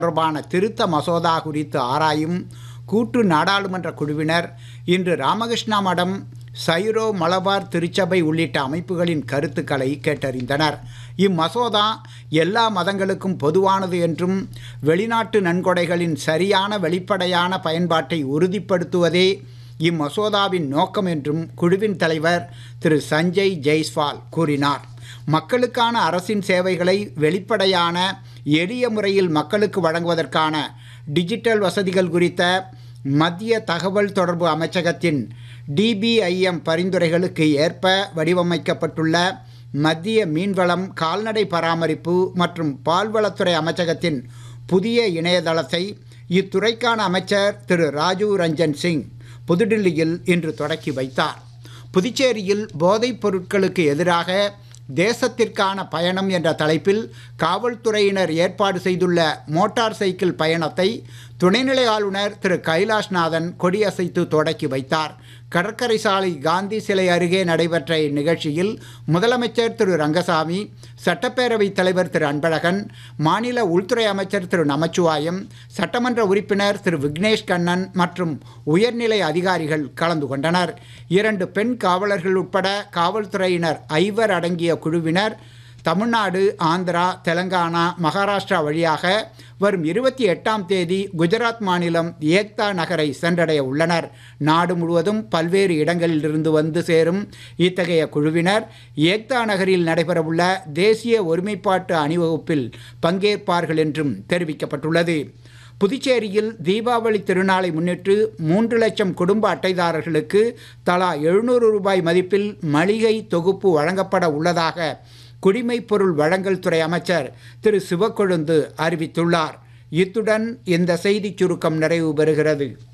தொடர்பான திருத்த மசோதா குறித்து ஆராயும் கூட்டு நாடாளுமன்ற குழுவினர் இன்று ராமகிருஷ்ணா மடம் சைரோ மலபார் திருச்சபை உள்ளிட்ட அமைப்புகளின் கருத்துக்களை கேட்டறிந்தனர் இம்மசோதா எல்லா மதங்களுக்கும் பொதுவானது என்றும் வெளிநாட்டு நன்கொடைகளின் சரியான வெளிப்படையான பயன்பாட்டை உறுதிப்படுத்துவதே இம்மசோதாவின் நோக்கம் என்றும் குழுவின் தலைவர் திரு சஞ்சய் ஜெய்ஸ்வால் கூறினார் மக்களுக்கான அரசின் சேவைகளை வெளிப்படையான எளிய முறையில் மக்களுக்கு வழங்குவதற்கான டிஜிட்டல் வசதிகள் குறித்த மத்திய தகவல் தொடர்பு அமைச்சகத்தின் டிபிஐஎம் பரிந்துரைகளுக்கு ஏற்ப வடிவமைக்கப்பட்டுள்ள மத்திய மீன்வளம் கால்நடை பராமரிப்பு மற்றும் பால்வளத்துறை அமைச்சகத்தின் புதிய இணையதளத்தை இத்துறைக்கான அமைச்சர் திரு ராஜீவ் ரஞ்சன் சிங் புதுடில்லியில் இன்று தொடக்கி வைத்தார் புதுச்சேரியில் போதைப் பொருட்களுக்கு எதிராக தேசத்திற்கான பயணம் என்ற தலைப்பில் காவல்துறையினர் ஏற்பாடு செய்துள்ள மோட்டார் சைக்கிள் பயணத்தை துணைநிலை ஆளுநர் திரு கைலாஷ்நாதன் கொடியசைத்து தொடக்கி வைத்தார் கடற்கரை சாலை காந்தி சிலை அருகே நடைபெற்ற இந்நிகழ்ச்சியில் முதலமைச்சர் திரு ரங்கசாமி சட்டப்பேரவைத் தலைவர் திரு அன்பழகன் மாநில உள்துறை அமைச்சர் திரு நமச்சிவாயம் சட்டமன்ற உறுப்பினர் திரு விக்னேஷ் கண்ணன் மற்றும் உயர்நிலை அதிகாரிகள் கலந்து கொண்டனர் இரண்டு பெண் காவலர்கள் உட்பட காவல்துறையினர் ஐவர் அடங்கிய குழுவினர் தமிழ்நாடு ஆந்திரா தெலங்கானா மகாராஷ்டிரா வழியாக வரும் இருபத்தி எட்டாம் தேதி குஜராத் மாநிலம் ஏக்தா நகரை சென்றடைய உள்ளனர் நாடு முழுவதும் பல்வேறு இடங்களில் இருந்து வந்து சேரும் இத்தகைய குழுவினர் ஏக்தா நகரில் நடைபெறவுள்ள தேசிய ஒருமைப்பாட்டு அணிவகுப்பில் பங்கேற்பார்கள் என்றும் தெரிவிக்கப்பட்டுள்ளது புதுச்சேரியில் தீபாவளி திருநாளை முன்னிட்டு மூன்று லட்சம் குடும்ப அட்டைதாரர்களுக்கு தலா எழுநூறு ரூபாய் மதிப்பில் மளிகை தொகுப்பு வழங்கப்பட உள்ளதாக குடிமைப் பொருள் வழங்கல் துறை அமைச்சர் திரு சிவக்கொழுந்து அறிவித்துள்ளார் இத்துடன் இந்த செய்திச் சுருக்கம் நிறைவு பெறுகிறது